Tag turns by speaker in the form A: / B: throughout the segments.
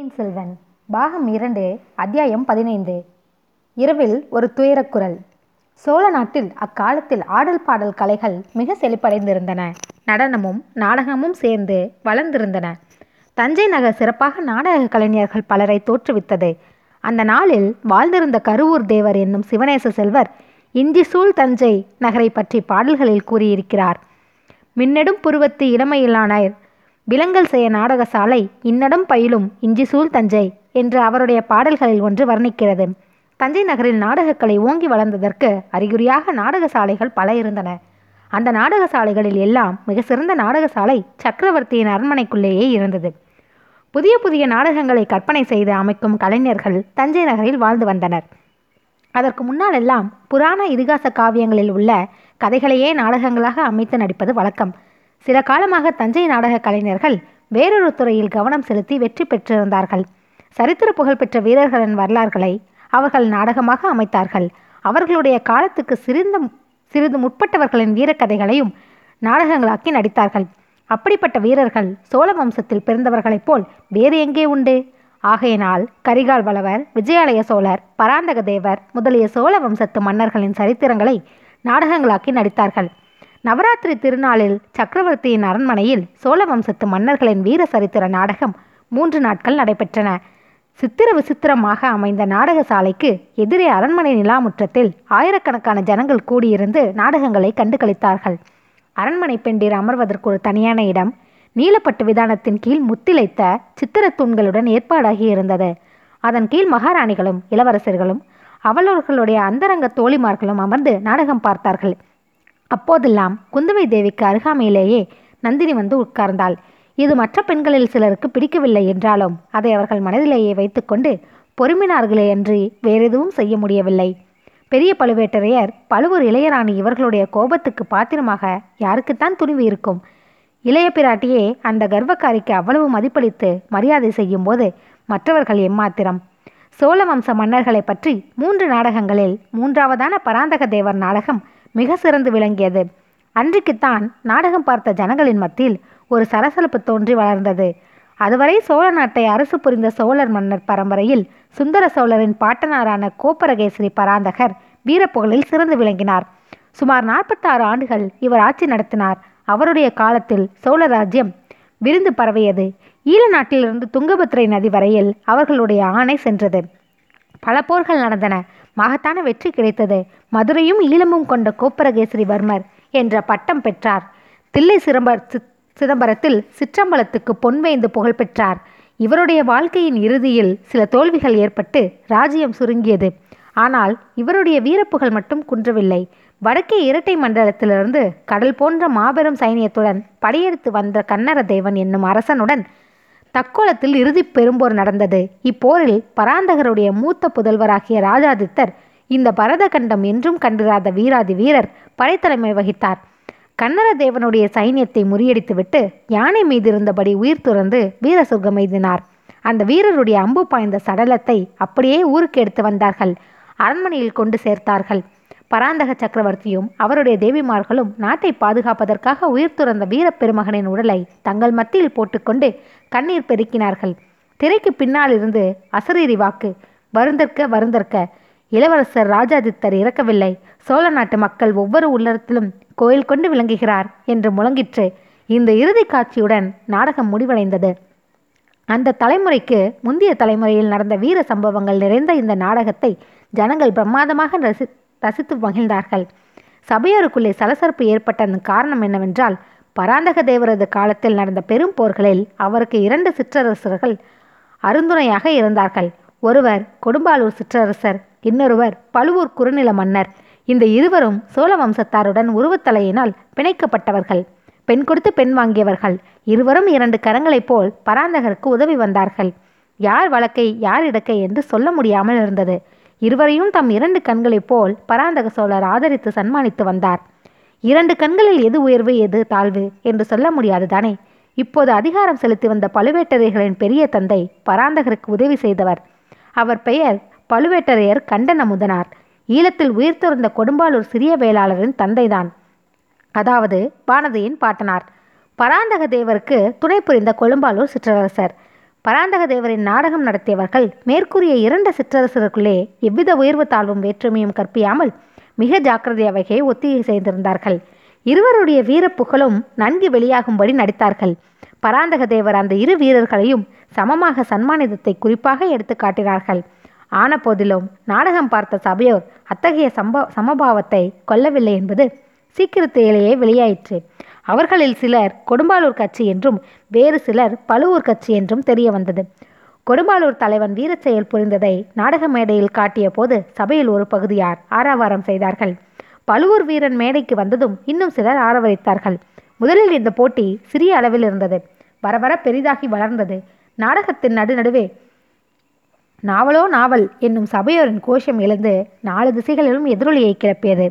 A: பொன்னியின் செல்வன் பாகம் இரண்டு அத்தியாயம் பதினைந்து இரவில் ஒரு துயரக்குரல் சோழ நாட்டில் அக்காலத்தில் ஆடல் பாடல் கலைகள் மிக செழிப்படைந்திருந்தன நடனமும் நாடகமும் சேர்ந்து வளர்ந்திருந்தன தஞ்சை நகர் சிறப்பாக நாடக கலைஞர்கள் பலரை தோற்றுவித்தது அந்த நாளில் வாழ்ந்திருந்த கருவூர் தேவர் என்னும் சிவநேச செல்வர் இஞ்சி சூழ் தஞ்சை நகரை பற்றி பாடல்களில் கூறியிருக்கிறார் மின்னெடும் புருவத்து இளமையிலானார் விலங்கல் செய்ய நாடகசாலை இன்னடம் பயிலும் இஞ்சிசூழ் தஞ்சை என்று அவருடைய பாடல்களில் ஒன்று வர்ணிக்கிறது தஞ்சை நகரில் நாடகக்கலை ஓங்கி வளர்ந்ததற்கு அறிகுறியாக நாடகசாலைகள் பல இருந்தன அந்த நாடகசாலைகளில் எல்லாம் மிக சிறந்த நாடகசாலை சக்கரவர்த்தியின் அரண்மனைக்குள்ளேயே இருந்தது புதிய புதிய நாடகங்களை கற்பனை செய்து அமைக்கும் கலைஞர்கள் தஞ்சை நகரில் வாழ்ந்து வந்தனர் அதற்கு முன்னால் எல்லாம் புராண இதிகாச காவியங்களில் உள்ள கதைகளையே நாடகங்களாக அமைத்து நடிப்பது வழக்கம் சில காலமாக தஞ்சை நாடக கலைஞர்கள் வேறொரு துறையில் கவனம் செலுத்தி வெற்றி பெற்றிருந்தார்கள் சரித்திர புகழ்பெற்ற வீரர்களின் வரலாறுகளை அவர்கள் நாடகமாக அமைத்தார்கள் அவர்களுடைய காலத்துக்கு சிறிந்த சிறிது முற்பட்டவர்களின் வீரக்கதைகளையும் நாடகங்களாக்கி நடித்தார்கள் அப்படிப்பட்ட வீரர்கள் சோழ வம்சத்தில் பிறந்தவர்களைப் போல் வேறு எங்கே உண்டு ஆகையினால் கரிகால் வளவர் விஜயாலய சோழர் பராந்தக தேவர் முதலிய சோழ வம்சத்து மன்னர்களின் சரித்திரங்களை நாடகங்களாக்கி நடித்தார்கள் நவராத்திரி திருநாளில் சக்கரவர்த்தியின் அரண்மனையில் சோழ வம்சத்து மன்னர்களின் வீர சரித்திர நாடகம் மூன்று நாட்கள் நடைபெற்றன சித்திர விசித்திரமாக அமைந்த நாடக சாலைக்கு எதிரே அரண்மனை நிலாமுற்றத்தில் ஆயிரக்கணக்கான ஜனங்கள் கூடியிருந்து நாடகங்களை கண்டு கழித்தார்கள் அரண்மனை பெண்டீர் அமர்வதற்கு ஒரு தனியான இடம் நீலப்பட்டு விதானத்தின் கீழ் முத்திளைத்த சித்திரத் தூண்களுடன் ஏற்பாடாகி இருந்தது அதன் கீழ் மகாராணிகளும் இளவரசர்களும் அவளவர்களுடைய அந்தரங்க தோழிமார்களும் அமர்ந்து நாடகம் பார்த்தார்கள் அப்போதெல்லாம் குந்தவை தேவிக்கு அருகாமையிலேயே நந்தினி வந்து உட்கார்ந்தாள் இது மற்ற பெண்களில் சிலருக்கு பிடிக்கவில்லை என்றாலும் அதை அவர்கள் மனதிலேயே வைத்துக்கொண்டு பொறுமினார்களே அன்றி வேறெதுவும் செய்ய முடியவில்லை பெரிய பழுவேட்டரையர் பழுவூர் இளையராணி இவர்களுடைய கோபத்துக்கு பாத்திரமாக யாருக்குத்தான் துணிவு இருக்கும் இளைய பிராட்டியே அந்த கர்வக்காரிக்கு அவ்வளவு மதிப்பளித்து மரியாதை செய்யும்போது மற்றவர்கள் எம்மாத்திரம் சோழ வம்ச மன்னர்களை பற்றி மூன்று நாடகங்களில் மூன்றாவதான பராந்தக தேவர் நாடகம் மிக சிறந்து விளங்கியது அன்றைக்குத்தான் நாடகம் பார்த்த ஜனங்களின் மத்தியில் ஒரு சலசலப்பு தோன்றி வளர்ந்தது அதுவரை சோழ நாட்டை அரசு புரிந்த சோழர் மன்னர் பரம்பரையில் சுந்தர சோழரின் பாட்டனாரான கோப்பரகேசரி பராந்தகர் வீரப்புகழில் சிறந்து விளங்கினார் சுமார் நாற்பத்தாறு ஆண்டுகள் இவர் ஆட்சி நடத்தினார் அவருடைய காலத்தில் சோழ ராஜ்யம் விருந்து பரவியது ஈழ நாட்டிலிருந்து துங்கபத்ரை நதி வரையில் அவர்களுடைய ஆணை சென்றது பல போர்கள் நடந்தன மகத்தான வெற்றி கிடைத்தது மதுரையும் ஈழமும் கொண்ட கோப்பரகேசரிவர்மர் என்ற பட்டம் பெற்றார் தில்லை சிதம்பர சிதம்பரத்தில் சிற்றம்பலத்துக்கு பொன்வேந்து புகழ் பெற்றார் இவருடைய வாழ்க்கையின் இறுதியில் சில தோல்விகள் ஏற்பட்டு ராஜ்யம் சுருங்கியது ஆனால் இவருடைய வீரப்புகழ் மட்டும் குன்றவில்லை வடக்கே இரட்டை மண்டலத்திலிருந்து கடல் போன்ற மாபெரும் சைனியத்துடன் படையெடுத்து வந்த கன்னர தேவன் என்னும் அரசனுடன் தக்கோலத்தில் இறுதி பெரும்போர் நடந்தது இப்போரில் பராந்தகருடைய மூத்த புதல்வராகிய ராஜாதித்தர் இந்த பரதகண்டம் என்றும் கண்டிராத வீராதி வீரர் படைத்தலைமை வகித்தார் கன்னர தேவனுடைய சைன்யத்தை முறியடித்துவிட்டு யானை மீது இருந்தபடி உயிர் துறந்து வீர சொர்க்கம் எய்தினார் அந்த வீரருடைய அம்பு பாய்ந்த சடலத்தை அப்படியே ஊருக்கு எடுத்து வந்தார்கள் அரண்மனையில் கொண்டு சேர்த்தார்கள் பராந்தக சக்கரவர்த்தியும் அவருடைய தேவிமார்களும் நாட்டை பாதுகாப்பதற்காக உயிர் துறந்த வீரப்பெருமகனின் உடலை தங்கள் மத்தியில் போட்டுக்கொண்டு கண்ணீர் பெருக்கினார்கள் திரைக்கு பின்னால் இருந்து அசரீரி வாக்கு வருந்தற்க வருந்தற்க இளவரசர் ராஜாதித்தர் இறக்கவில்லை சோழ நாட்டு மக்கள் ஒவ்வொரு உள்ளத்திலும் கோயில் கொண்டு விளங்குகிறார் என்று முழங்கிற்று இந்த இறுதி காட்சியுடன் நாடகம் முடிவடைந்தது அந்த தலைமுறைக்கு முந்தைய தலைமுறையில் நடந்த வீர சம்பவங்கள் நிறைந்த இந்த நாடகத்தை ஜனங்கள் பிரமாதமாக ரசி ரசித்து மகிழ்ந்தார்கள் சபையோருக்குள்ளே சலசலப்பு ஏற்பட்டதன் காரணம் என்னவென்றால் பராந்தக தேவரது காலத்தில் நடந்த பெரும் போர்களில் அவருக்கு இரண்டு சிற்றரசர்கள் அருந்துணையாக இருந்தார்கள் ஒருவர் கொடும்பாலூர் சிற்றரசர் இன்னொருவர் பழுவூர் குறுநில மன்னர் இந்த இருவரும் சோழ வம்சத்தாருடன் உருவத்தலையினால் பிணைக்கப்பட்டவர்கள் பெண் கொடுத்து பெண் வாங்கியவர்கள் இருவரும் இரண்டு கரங்களைப் போல் பராந்தகருக்கு உதவி வந்தார்கள் யார் வழக்கை யார் இடக்கை என்று சொல்ல முடியாமல் இருந்தது இருவரையும் தம் இரண்டு கண்களைப் போல் பராந்தக சோழர் ஆதரித்து சன்மானித்து வந்தார் இரண்டு கண்களில் எது உயர்வு எது தாழ்வு என்று சொல்ல முடியாது தானே இப்போது அதிகாரம் செலுத்தி வந்த பழுவேட்டரையர்களின் பெரிய தந்தை பராந்தகருக்கு உதவி செய்தவர் அவர் பெயர் பழுவேட்டரையர் கண்டன் அமுதனார் ஈழத்தில் உயிர் துறந்த கொடும்பாலூர் சிறிய வேளாளரின் தந்தைதான் அதாவது வானதியின் பாட்டனார் பராந்தக தேவருக்கு துணை புரிந்த கொழும்பாலூர் சிற்றரசர் பராந்தக தேவரின் நாடகம் நடத்தியவர்கள் மேற்கூறிய இரண்டு சிற்றரசருக்குள்ளே எவ்வித உயர்வு தாழ்வும் வேற்றுமையும் கற்பியாமல் மிக ஜாக்கிரதையாகவே ஒத்திகை செய்திருந்தார்கள் இருவருடைய வீர புகழும் நன்கு வெளியாகும்படி நடித்தார்கள் பராந்தக தேவர் அந்த இரு வீரர்களையும் சமமாக சன்மானிதத்தை குறிப்பாக எடுத்து காட்டினார்கள் ஆன போதிலும் நாடகம் பார்த்த சபையோர் அத்தகைய சம்ப சமபாவத்தை கொல்லவில்லை என்பது சீக்கிரத்திலேயே வெளியாயிற்று அவர்களில் சிலர் கொடும்பாலூர் கட்சி என்றும் வேறு சிலர் பழுவூர் கட்சி என்றும் தெரிய வந்தது கொடும்பாலூர் தலைவன் வீரச்செயல் புரிந்ததை நாடக மேடையில் காட்டிய போது சபையில் ஒரு பகுதியார் ஆரவாரம் செய்தார்கள் பழுவூர் வீரன் மேடைக்கு வந்ததும் இன்னும் சிலர் ஆரவரித்தார்கள் முதலில் இந்த போட்டி சிறிய அளவில் இருந்தது வர வர பெரிதாகி வளர்ந்தது நாடகத்தின் நடுநடுவே நாவலோ நாவல் என்னும் சபையோரின் கோஷம் எழுந்து நாலு திசைகளிலும் எதிரொலியை கிளப்பியது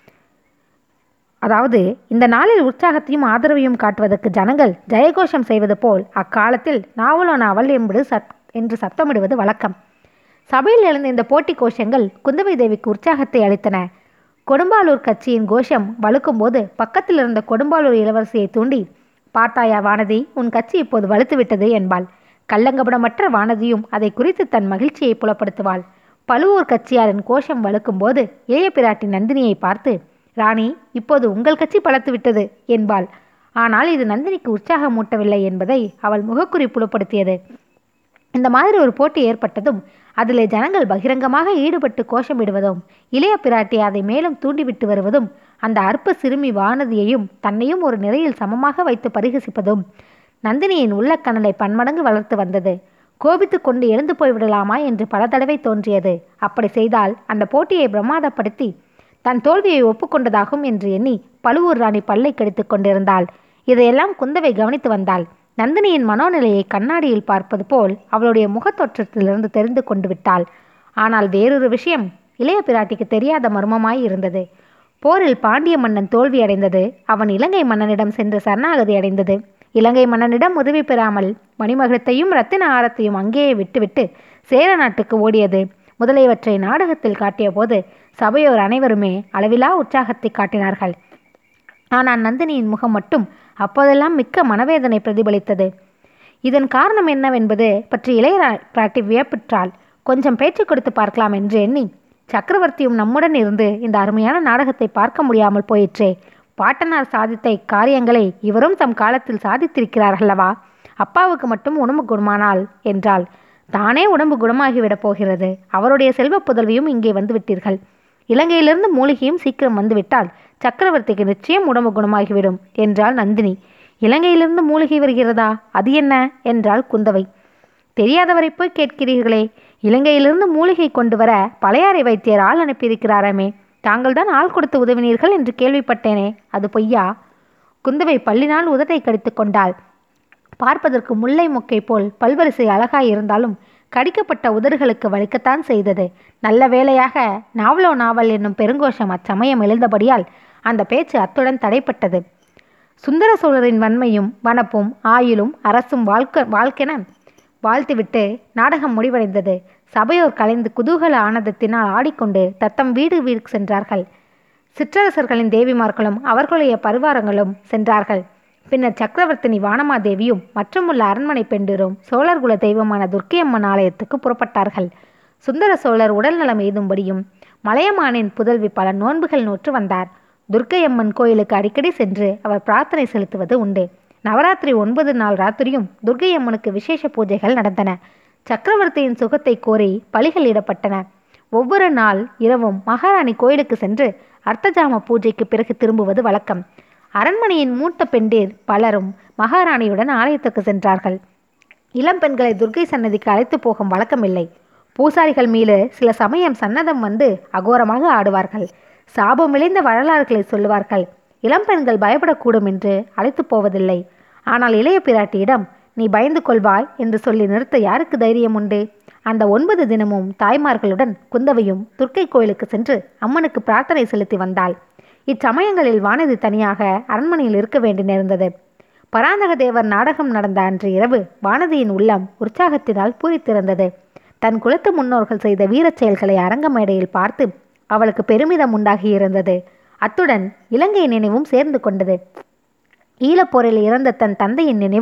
A: அதாவது இந்த நாளில் உற்சாகத்தையும் ஆதரவையும் காட்டுவதற்கு ஜனங்கள் ஜெயகோஷம் செய்வது போல் அக்காலத்தில் நாவலோ நாவல் என்பது சத் என்று சத்தமிடுவது வழக்கம் சபையில் எழுந்த இந்த போட்டி கோஷங்கள் குந்தவை தேவிக்கு உற்சாகத்தை அளித்தன கொடும்பாலூர் கட்சியின் கோஷம் வலுக்கும்போது பக்கத்தில் இருந்த கொடும்பாலூர் இளவரசியை தூண்டி பார்த்தாயா வானதி உன் கட்சி இப்போது வலுத்துவிட்டது என்பாள் கள்ளங்கபடமற்ற வானதியும் அதை குறித்து தன் மகிழ்ச்சியை புலப்படுத்துவாள் பழுவூர் கட்சியாரின் கோஷம் வலுக்கும்போது இளைய பிராட்டி நந்தினியை பார்த்து ராணி இப்போது உங்கள் கட்சி பலத்து விட்டது என்பாள் ஆனால் இது நந்தினிக்கு உற்சாகம் மூட்டவில்லை என்பதை அவள் முகக்குறி புலப்படுத்தியது இந்த மாதிரி ஒரு போட்டி ஏற்பட்டதும் அதிலே ஜனங்கள் பகிரங்கமாக ஈடுபட்டு கோஷமிடுவதும் இளைய பிராட்டி அதை மேலும் தூண்டிவிட்டு வருவதும் அந்த அற்ப சிறுமி வானதியையும் தன்னையும் ஒரு நிறையில் சமமாக வைத்து பரிகசிப்பதும் நந்தினியின் உள்ளக்கணலை பன்மடங்கு வளர்த்து வந்தது கோபித்து கொண்டு எழுந்து போய்விடலாமா என்று பல தடவை தோன்றியது அப்படி செய்தால் அந்த போட்டியை பிரமாதப்படுத்தி தன் தோல்வியை ஒப்புக்கொண்டதாகும் என்று எண்ணி பழுவூர் ராணி பல்லை கடித்து கொண்டிருந்தாள் இதையெல்லாம் குந்தவை கவனித்து வந்தாள் நந்தினியின் மனோநிலையை கண்ணாடியில் பார்ப்பது போல் அவளுடைய முகத்தோற்றத்திலிருந்து தெரிந்து கொண்டு விட்டாள் ஆனால் வேறொரு விஷயம் இளைய பிராட்டிக்கு தெரியாத மர்மமாய் இருந்தது போரில் பாண்டிய மன்னன் தோல்வியடைந்தது அவன் இலங்கை மன்னனிடம் சென்று சரணாகதி அடைந்தது இலங்கை மன்னனிடம் உதவி பெறாமல் மணிமகுடத்தையும் ரத்தின ஆரத்தையும் அங்கேயே விட்டுவிட்டு சேர நாட்டுக்கு ஓடியது முதலியவற்றை நாடகத்தில் காட்டிய போது சபையோர் அனைவருமே அளவிலா உற்சாகத்தை காட்டினார்கள் ஆனால் நந்தினியின் முகம் மட்டும் அப்போதெல்லாம் மிக்க மனவேதனை பிரதிபலித்தது இதன் காரணம் என்னவென்பது பற்றி இளைய பிராட்டி வியப்புற்றாள் கொஞ்சம் பேச்சு கொடுத்து பார்க்கலாம் என்று எண்ணி சக்கரவர்த்தியும் நம்முடன் இருந்து இந்த அருமையான நாடகத்தை பார்க்க முடியாமல் போயிற்றே பாட்டனார் சாதித்த இக்காரியங்களை இவரும் தம் காலத்தில் சாதித்திருக்கிறார் அல்லவா அப்பாவுக்கு மட்டும் உடம்பு குணமானால் என்றால் தானே உடம்பு குணமாகிவிடப் போகிறது அவருடைய செல்வ புதல்வியும் இங்கே வந்து விட்டீர்கள் இலங்கையிலிருந்து மூலிகையும் சீக்கிரம் வந்துவிட்டால் சக்கரவர்த்திக்கு நிச்சயம் உடம்பு குணமாகிவிடும் என்றாள் நந்தினி இலங்கையிலிருந்து மூலிகை வருகிறதா அது என்ன என்றாள் குந்தவை தெரியாதவரை போய் கேட்கிறீர்களே இலங்கையிலிருந்து மூலிகை கொண்டு வர பழையாறை வைத்தியர் ஆள் அனுப்பியிருக்கிறாராமே தாங்கள் தான் ஆள் கொடுத்து உதவினீர்கள் என்று கேள்விப்பட்டேனே அது பொய்யா குந்தவை பள்ளினால் உதட்டை கடித்து கொண்டாள் பார்ப்பதற்கு முல்லை மொக்கை போல் பல்வரிசை அழகாய் இருந்தாலும் கடிக்கப்பட்ட உதடுகளுக்கு வலிக்கத்தான் செய்தது நல்ல வேளையாக நாவலோ நாவல் என்னும் பெருங்கோஷம் அச்சமயம் எழுந்தபடியால் அந்த பேச்சு அத்துடன் தடைப்பட்டது சுந்தர சோழரின் வன்மையும் வனப்பும் ஆயுளும் அரசும் வாழ்க்க வாழ்க்கென வாழ்த்துவிட்டு நாடகம் முடிவடைந்தது சபையோர் கலைந்து குதூகல ஆனந்தத்தினால் ஆடிக்கொண்டு தத்தம் வீடு வீடு சென்றார்கள் சிற்றரசர்களின் தேவிமார்களும் அவர்களுடைய பரிவாரங்களும் சென்றார்கள் பின்னர் சக்கரவர்த்தினி வானமாதேவியும் மற்றுமுள்ள அரண்மனை பெண்டிரும் சோழர்குல தெய்வமான துர்க்கையம்மன் ஆலயத்துக்கு புறப்பட்டார்கள் சுந்தர சோழர் உடல்நலம் எய்தும்படியும் மலையமானின் புதல்வி பல நோன்புகள் நோற்று வந்தார் துர்க்கையம்மன் கோயிலுக்கு அடிக்கடி சென்று அவர் பிரார்த்தனை செலுத்துவது உண்டு நவராத்திரி ஒன்பது நாள் ராத்திரியும் துர்க்கையம்மனுக்கு விசேஷ பூஜைகள் நடந்தன சக்கரவர்த்தியின் சுகத்தை கோரி பலிகள் இடப்பட்டன ஒவ்வொரு நாள் இரவும் மகாராணி கோயிலுக்கு சென்று அர்த்தஜாம பூஜைக்கு பிறகு திரும்புவது வழக்கம் அரண்மனையின் மூத்த பெண்டீர் பலரும் மகாராணியுடன் ஆலயத்துக்கு சென்றார்கள் இளம் பெண்களை துர்க்கை சன்னதிக்கு அழைத்து போகும் வழக்கமில்லை பூசாரிகள் மீது சில சமயம் சன்னதம் வந்து அகோரமாக ஆடுவார்கள் சாபம் விளைந்த வரலாறுகளை சொல்லுவார்கள் இளம்பெண்கள் பயப்படக்கூடும் என்று அழைத்து போவதில்லை ஆனால் இளைய பிராட்டியிடம் நீ பயந்து கொள்வாய் என்று சொல்லி நிறுத்த யாருக்கு தைரியம் உண்டு அந்த ஒன்பது தினமும் தாய்மார்களுடன் குந்தவையும் துர்க்கை கோயிலுக்கு சென்று அம்மனுக்கு பிரார்த்தனை செலுத்தி வந்தாள் இச்சமயங்களில் வானதி தனியாக அரண்மனையில் இருக்க வேண்டி நேர்ந்தது பராந்தக தேவர் நாடகம் நடந்த அன்று இரவு வானதியின் உள்ளம் உற்சாகத்தினால் பூரித்திருந்தது தன் குலத்து முன்னோர்கள் செய்த வீரச் செயல்களை அரங்க மேடையில் பார்த்து அவளுக்கு பெருமிதம் உண்டாகி இருந்தது அத்துடன் இலங்கை நினைவும் சேர்ந்து கொண்டது ஈழப்போரில் இறந்த தன் தந்தையின் நினைவும்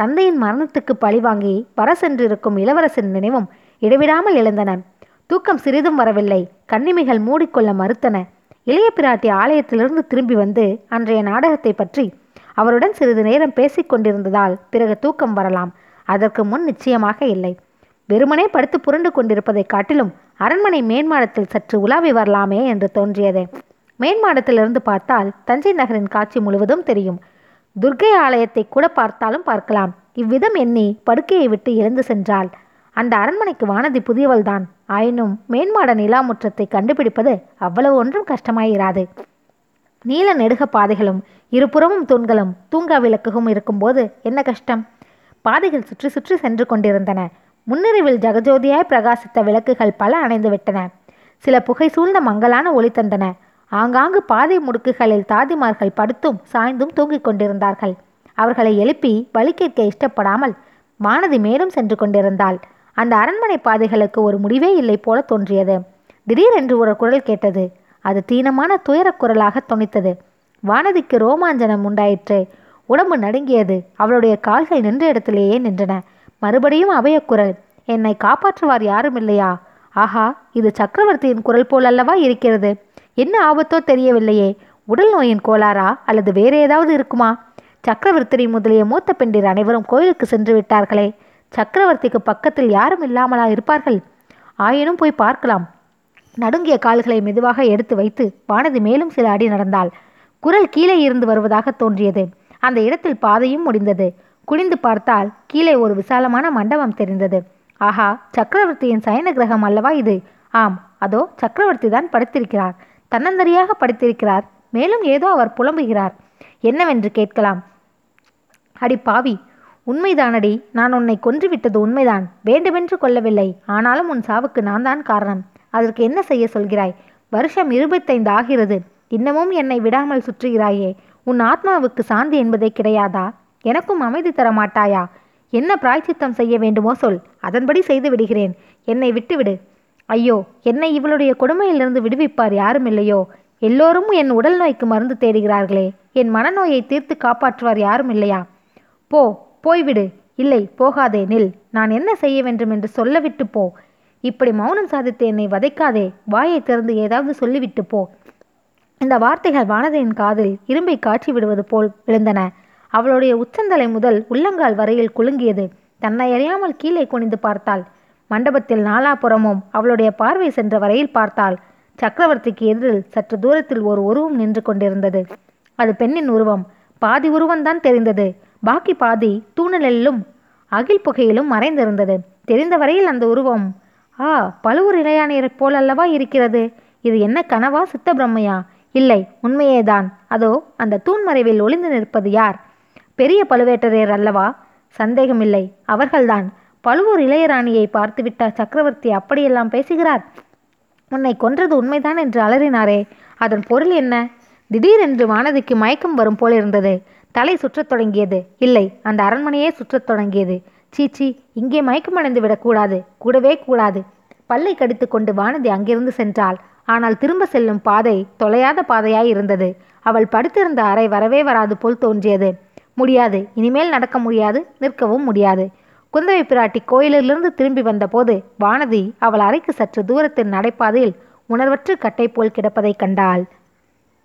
A: தந்தையின் மரணத்துக்கு பழிவாங்கி வர சென்றிருக்கும் இளவரசன் நினைவும் இடைவிடாமல் எழுந்தன தூக்கம் சிறிதும் வரவில்லை கண்ணிமைகள் மூடிக்கொள்ள மறுத்தன இளைய பிராட்டி ஆலயத்திலிருந்து திரும்பி வந்து அன்றைய நாடகத்தை பற்றி அவருடன் சிறிது நேரம் பேசிக் கொண்டிருந்ததால் பிறகு தூக்கம் வரலாம் அதற்கு முன் நிச்சயமாக இல்லை வெறுமனே படுத்து புரண்டு கொண்டிருப்பதைக் காட்டிலும் அரண்மனை மேன்மாடத்தில் சற்று உலாவி வரலாமே என்று தோன்றியது மேன்மாடத்திலிருந்து பார்த்தால் தஞ்சை நகரின் காட்சி முழுவதும் தெரியும் துர்க்கை ஆலயத்தை கூட பார்த்தாலும் பார்க்கலாம் இவ்விதம் எண்ணி படுக்கையை விட்டு எழுந்து சென்றாள் அந்த அரண்மனைக்கு வானதி புதியவள்தான் ஆயினும் மேன்மாட நிலாமுற்றத்தை கண்டுபிடிப்பது அவ்வளவு ஒன்றும் கஷ்டமாயிராது நீல நெடுக பாதைகளும் இருபுறமும் தூண்களும் தூங்கா விளக்குகளும் இருக்கும்போது என்ன கஷ்டம் பாதைகள் சுற்றி சுற்றி சென்று கொண்டிருந்தன முன்னிரவில் ஜகஜோதியாய் பிரகாசித்த விளக்குகள் பல அணைந்து விட்டன சில புகை சூழ்ந்த மங்கலான ஒளி தந்தன ஆங்காங்கு பாதை முடுக்குகளில் தாதிமார்கள் படுத்தும் சாய்ந்தும் தூங்கிக் கொண்டிருந்தார்கள் அவர்களை எழுப்பி வழி கேட்க இஷ்டப்படாமல் வானதி மேலும் சென்று கொண்டிருந்தாள் அந்த அரண்மனை பாதைகளுக்கு ஒரு முடிவே இல்லை போல தோன்றியது திடீரென்று ஒரு குரல் கேட்டது அது தீனமான துயரக் குரலாக தொனித்தது வானதிக்கு ரோமாஞ்சனம் உண்டாயிற்று உடம்பு நடுங்கியது அவளுடைய கால்கள் நின்ற இடத்திலேயே நின்றன மறுபடியும் அபயக்குரல் என்னை காப்பாற்றுவார் யாரும் இல்லையா ஆஹா இது சக்கரவர்த்தியின் குரல் போலல்லவா இருக்கிறது என்ன ஆபத்தோ தெரியவில்லையே உடல் நோயின் கோளாறா அல்லது வேற ஏதாவது இருக்குமா சக்கரவர்த்தி முதலிய மூத்த பெண்டிர் அனைவரும் கோயிலுக்கு சென்று விட்டார்களே சக்கரவர்த்திக்கு பக்கத்தில் யாரும் இல்லாமலா இருப்பார்கள் ஆயினும் போய் பார்க்கலாம் நடுங்கிய கால்களை மெதுவாக எடுத்து வைத்து வானதி மேலும் சில அடி நடந்தாள் குரல் கீழே இருந்து வருவதாக தோன்றியது அந்த இடத்தில் பாதையும் முடிந்தது குனிந்து பார்த்தால் கீழே ஒரு விசாலமான மண்டபம் தெரிந்தது ஆஹா சக்கரவர்த்தியின் சயன கிரகம் அல்லவா இது ஆம் அதோ சக்கரவர்த்தி தான் படுத்திருக்கிறார் தன்னந்தரியாக படுத்திருக்கிறார் மேலும் ஏதோ அவர் புலம்புகிறார் என்னவென்று கேட்கலாம் அடி பாவி உண்மைதானடி நான் உன்னை கொன்றுவிட்டது உண்மைதான் வேண்டுமென்று கொல்லவில்லை ஆனாலும் உன் சாவுக்கு நான் தான் காரணம் அதற்கு என்ன செய்ய சொல்கிறாய் வருஷம் இருபத்தைந்து ஆகிறது இன்னமும் என்னை விடாமல் சுற்றுகிறாயே உன் ஆத்மாவுக்கு சாந்தி என்பதே கிடையாதா எனக்கும் அமைதி தர மாட்டாயா என்ன பிராய்ச்சித்தம் செய்ய வேண்டுமோ சொல் அதன்படி செய்து விடுகிறேன் என்னை விட்டுவிடு ஐயோ என்னை இவளுடைய கொடுமையிலிருந்து விடுவிப்பார் யாரும் இல்லையோ எல்லோரும் என் உடல் நோய்க்கு மருந்து தேடுகிறார்களே என் மனநோயை தீர்த்து காப்பாற்றுவார் யாரும் இல்லையா போ போய்விடு இல்லை போகாதே நில் நான் என்ன செய்ய வேண்டும் என்று சொல்லவிட்டு போ இப்படி மௌனம் சாதித்து என்னை வதைக்காதே வாயை திறந்து ஏதாவது சொல்லிவிட்டு போ இந்த வார்த்தைகள் வானதியின் காதில் இரும்பை காட்சி விடுவது போல் விழுந்தன அவளுடைய உச்சந்தலை முதல் உள்ளங்கால் வரையில் குலுங்கியது தன்னை அறியாமல் கீழே குனிந்து பார்த்தாள் மண்டபத்தில் நாலாபுறமும் அவளுடைய பார்வை சென்ற வரையில் பார்த்தாள் சக்கரவர்த்திக்கு எதிரில் சற்று தூரத்தில் ஒரு உருவம் நின்று கொண்டிருந்தது அது பெண்ணின் உருவம் பாதி உருவம்தான் தெரிந்தது பாக்கி பாதி தூணலிலும் அகில் புகையிலும் மறைந்திருந்தது தெரிந்த வரையில் அந்த உருவம் ஆ பழுவூர் இளையானையரைப் போல் அல்லவா இருக்கிறது இது என்ன கனவா சித்த பிரம்மையா இல்லை உண்மையேதான் அதோ அந்த தூண் மறைவில் ஒளிந்து நிற்பது யார் பெரிய பழுவேட்டரையர் அல்லவா சந்தேகமில்லை அவர்கள்தான் பழுவூர் இளையராணியை பார்த்துவிட்ட சக்கரவர்த்தி அப்படியெல்லாம் பேசுகிறார் உன்னை கொன்றது உண்மைதான் என்று அலறினாரே அதன் பொருள் என்ன திடீரென்று வானதிக்கு மயக்கம் வரும் போல் இருந்தது தலை சுற்றத் தொடங்கியது இல்லை அந்த அரண்மனையே சுற்றத் தொடங்கியது சீச்சி இங்கே மயக்கமடைந்து விடக்கூடாது கூடவே கூடாது பல்லை கடித்து கொண்டு வானதி அங்கிருந்து சென்றாள் ஆனால் திரும்ப செல்லும் பாதை தொலையாத பாதையாய் இருந்தது அவள் படுத்திருந்த அறை வரவே வராது போல் தோன்றியது முடியாது இனிமேல் நடக்க முடியாது நிற்கவும் முடியாது குந்தவை பிராட்டி கோயிலிலிருந்து திரும்பி வந்தபோது வானதி அவள் அறைக்கு சற்று தூரத்தில் நடைபாதையில் உணர்வற்று கட்டை போல் கிடப்பதைக் கண்டாள்